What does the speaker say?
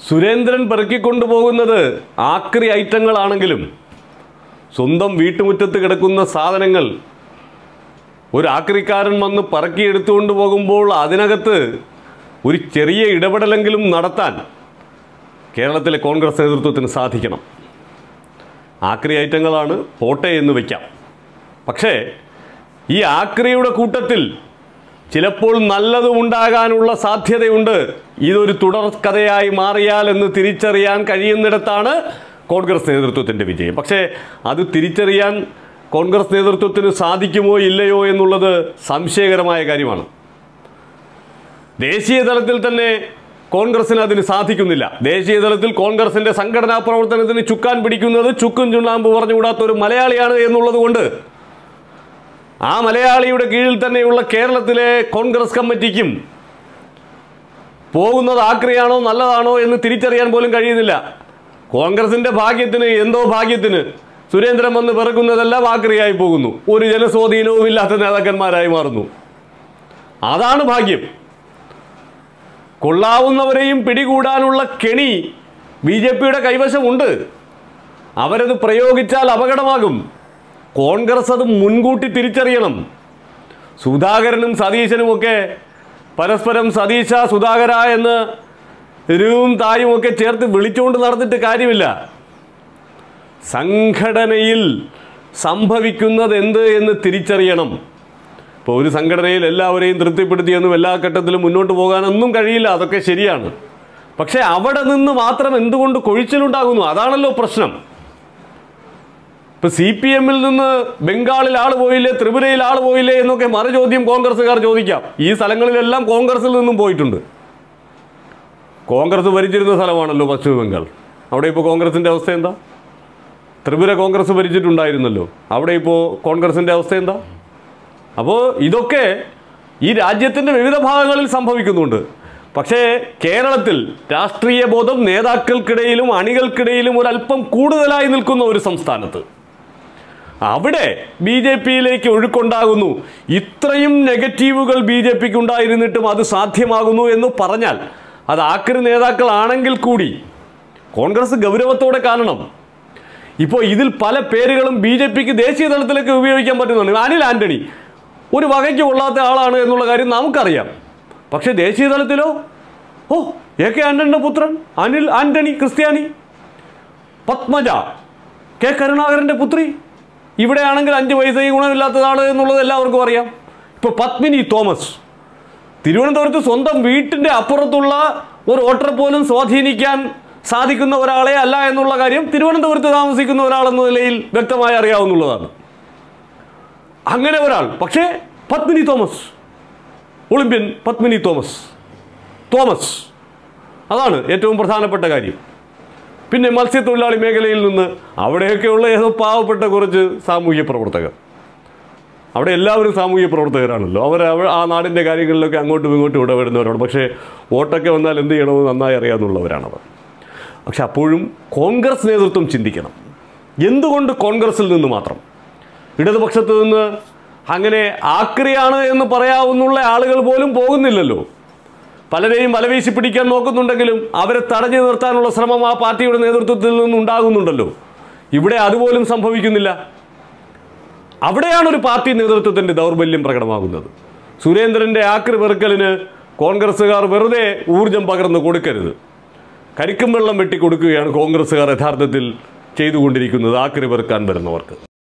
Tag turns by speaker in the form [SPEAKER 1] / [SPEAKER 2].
[SPEAKER 1] സുരേന്ദ്രൻ പെറുക്കിക്കൊണ്ടുപോകുന്നത് ആക്രി ഐറ്റങ്ങളാണെങ്കിലും സ്വന്തം വീട്ടുമുറ്റത്ത് കിടക്കുന്ന സാധനങ്ങൾ ഒരു ആക്രിക്കാരൻ വന്ന് പറക്കി എടുത്തുകൊണ്ട് പോകുമ്പോൾ അതിനകത്ത് ഒരു ചെറിയ ഇടപെടലെങ്കിലും നടത്താൻ കേരളത്തിലെ കോൺഗ്രസ് നേതൃത്വത്തിന് സാധിക്കണം ആക്രി ഐറ്റങ്ങളാണ് പോട്ടെ എന്ന് വയ്ക്കാം പക്ഷേ ഈ ആക്രിയുടെ കൂട്ടത്തിൽ ചിലപ്പോൾ നല്ലതും ഉണ്ടാകാനുള്ള സാധ്യതയുണ്ട് ഇതൊരു തുടർക്കഥയായി മാറിയാൽ എന്ന് തിരിച്ചറിയാൻ കഴിയുന്നിടത്താണ് കോൺഗ്രസ് നേതൃത്വത്തിൻ്റെ വിജയം പക്ഷേ അത് തിരിച്ചറിയാൻ കോൺഗ്രസ് നേതൃത്വത്തിന് സാധിക്കുമോ ഇല്ലയോ എന്നുള്ളത് സംശയകരമായ കാര്യമാണ് ദേശീയ തലത്തിൽ തന്നെ കോൺഗ്രസിന് അതിന് സാധിക്കുന്നില്ല ദേശീയ തലത്തിൽ കോൺഗ്രസിന്റെ സംഘടനാ പ്രവർത്തനത്തിന് ചുക്കാൻ പിടിക്കുന്നത് ചുക്കും ചുണ്ണാമ്പ് പറഞ്ഞുകൂടാത്ത ഒരു മലയാളിയാണ് എന്നുള്ളത് കൊണ്ട് ആ മലയാളിയുടെ കീഴിൽ തന്നെയുള്ള കേരളത്തിലെ കോൺഗ്രസ് കമ്മിറ്റിക്കും പോകുന്നത് ആക്രിയാണോ നല്ലതാണോ എന്ന് തിരിച്ചറിയാൻ പോലും കഴിയുന്നില്ല കോൺഗ്രസിന്റെ ഭാഗ്യത്തിന് എന്തോ ഭാഗ്യത്തിന് സുരേന്ദ്രൻ വന്ന് പിറക്കുന്നതെല്ലാം ആക്രിയായി പോകുന്നു ഒരു ജനസ്വാധീനവും ഇല്ലാത്ത നേതാക്കന്മാരായി മാറുന്നു അതാണ് ഭാഗ്യം കൊള്ളാവുന്നവരെയും പിടികൂടാനുള്ള കെണി ബി ജെ പിയുടെ കൈവശമുണ്ട് അവരത് പ്രയോഗിച്ചാൽ അപകടമാകും കോൺഗ്രസ് അത് മുൻകൂട്ടി തിരിച്ചറിയണം സുധാകരനും സതീശനുമൊക്കെ പരസ്പരം സതീശ സുധാകര എന്ന് രൂവും തായും ഒക്കെ ചേർത്ത് വിളിച്ചുകൊണ്ട് നടന്നിട്ട് കാര്യമില്ല സംഘടനയിൽ സംഭവിക്കുന്നത് എന്ത് എന്ന് തിരിച്ചറിയണം ഇപ്പോൾ ഒരു സംഘടനയിൽ എല്ലാവരെയും തൃപ്തിപ്പെടുത്തിയെന്നും എല്ലാ ഘട്ടത്തിലും മുന്നോട്ട് പോകാനൊന്നും കഴിയില്ല അതൊക്കെ ശരിയാണ് പക്ഷേ അവിടെ നിന്ന് മാത്രം എന്തുകൊണ്ട് കൊഴിച്ചിലുണ്ടാകുന്നു അതാണല്ലോ പ്രശ്നം ഇപ്പൊ സി പി എമ്മിൽ നിന്ന് ബംഗാളിൽ ആൾ പോയില്ലേ ത്രിപുരയിൽ ആൾ പോയില്ലേ എന്നൊക്കെ മറുചോദ്യം കോൺഗ്രസ്സുകാർ ചോദിക്കാം ഈ സ്ഥലങ്ങളിലെല്ലാം കോൺഗ്രസിൽ നിന്നും പോയിട്ടുണ്ട് കോൺഗ്രസ് ഭരിച്ചിരുന്ന സ്ഥലമാണല്ലോ പശ്ചിമ ബംഗാൾ അവിടെ ഇപ്പോൾ കോൺഗ്രസിന്റെ അവസ്ഥ എന്താ ത്രിപുര കോൺഗ്രസ് ഭരിച്ചിട്ടുണ്ടായിരുന്നല്ലോ അവിടെ ഇപ്പോൾ കോൺഗ്രസിന്റെ അവസ്ഥ എന്താ അപ്പോൾ ഇതൊക്കെ ഈ രാജ്യത്തിൻ്റെ വിവിധ ഭാഗങ്ങളിൽ സംഭവിക്കുന്നുണ്ട് പക്ഷേ കേരളത്തിൽ രാഷ്ട്രീയ ബോധം നേതാക്കൾക്കിടയിലും അണികൾക്കിടയിലും ഒരല്പം കൂടുതലായി നിൽക്കുന്ന ഒരു സംസ്ഥാനത്ത് അവിടെ ബി ജെ പിയിലേക്ക് ഒഴുക്കുണ്ടാകുന്നു ഇത്രയും നെഗറ്റീവുകൾ ബി ജെ പിക്ക് ഉണ്ടായിരുന്നിട്ടും അത് സാധ്യമാകുന്നു എന്ന് പറഞ്ഞാൽ അത് ആക്രി നേതാക്കളാണെങ്കിൽ കൂടി കോൺഗ്രസ് ഗൗരവത്തോടെ കാണണം ഇപ്പോൾ ഇതിൽ പല പേരുകളും ബി ജെ പിക്ക് ദേശീയ തലത്തിലേക്ക് ഉപയോഗിക്കാൻ പറ്റുന്നുണ്ട് അനിൽ ആന്റണി ഒരു വകയ്ക്ക് കൊള്ളാത്ത ആളാണ് എന്നുള്ള കാര്യം നമുക്കറിയാം പക്ഷേ ദേശീയ തലത്തിലോ ഓ എ കെ ആന്റണിയുടെ പുത്രൻ അനിൽ ആന്റണി ക്രിസ്ത്യാനി പത്മജ കെ കരുണാകരൻ്റെ പുത്രി ഇവിടെയാണെങ്കിൽ അഞ്ച് പൈസയും ഗുണമില്ലാത്തതാണ് എന്നുള്ളത് എല്ലാവർക്കും അറിയാം ഇപ്പോൾ പത്മിനി തോമസ് തിരുവനന്തപുരത്ത് സ്വന്തം വീട്ടിൻ്റെ അപ്പുറത്തുള്ള ഒരു വോട്ടറെ പോലും സ്വാധീനിക്കാൻ സാധിക്കുന്ന ഒരാളെ അല്ല എന്നുള്ള കാര്യം തിരുവനന്തപുരത്ത് താമസിക്കുന്ന ഒരാളെന്ന നിലയിൽ വ്യക്തമായി അറിയാവുന്നതാണ് അങ്ങനെ ഒരാൾ പക്ഷേ Padmini Thomas Olympian Padmini Thomas Thomas അതാണ് ഏറ്റവും പ്രധാനപ്പെട്ട കാര്യം പിന്നെ മത്സ്യത്തൊഴിലാളി മേഖലയിൽ നിന്ന് അവിടെയൊക്കെയുള്ള ഏതോ പാവപ്പെട്ട കുറച്ച് സാമൂഹ്യ പ്രവർത്തകർ അവിടെ എല്ലാവരും സാമൂഹ്യ പ്രവർത്തകരാണല്ലോ അവർ അവ ആ നാടിൻ്റെ കാര്യങ്ങളിലൊക്കെ അങ്ങോട്ടും ഇങ്ങോട്ടും ഇടപെടുന്നവരാണ് പക്ഷേ വോട്ടൊക്കെ വന്നാൽ എന്ത് ചെയ്യണമെന്ന് നന്നായി അറിയാവുന്നവരാണവർ പക്ഷെ അപ്പോഴും കോൺഗ്രസ് നേതൃത്വം ചിന്തിക്കണം എന്തുകൊണ്ട് കോൺഗ്രസിൽ നിന്ന് മാത്രം ഇടതുപക്ഷത്ത് നിന്ന് അങ്ങനെ ആക്രിയാണ് എന്ന് പറയാവുന്നുള്ള ആളുകൾ പോലും പോകുന്നില്ലല്ലോ പലരെയും വലവീശി പിടിക്കാൻ നോക്കുന്നുണ്ടെങ്കിലും അവരെ തടഞ്ഞു നിർത്താനുള്ള ശ്രമം ആ പാർട്ടിയുടെ നേതൃത്വത്തിൽ നിന്നുണ്ടാകുന്നുണ്ടല്ലോ ഇവിടെ അതുപോലും സംഭവിക്കുന്നില്ല അവിടെയാണ് ഒരു പാർട്ടി നേതൃത്വത്തിൻ്റെ ദൗർബല്യം പ്രകടമാകുന്നത് സുരേന്ദ്രൻ്റെ ആക്രി പെറുക്കലിന് കോൺഗ്രസ്സുകാർ വെറുതെ ഊർജം പകർന്നു കൊടുക്കരുത് കരിക്കും വെള്ളം വെട്ടിക്കൊടുക്കുകയാണ് കോൺഗ്രസ്സുകാർ യഥാർത്ഥത്തിൽ ചെയ്തുകൊണ്ടിരിക്കുന്നത് ആക്രി പെറുക്കാൻ വരുന്നവർക്ക്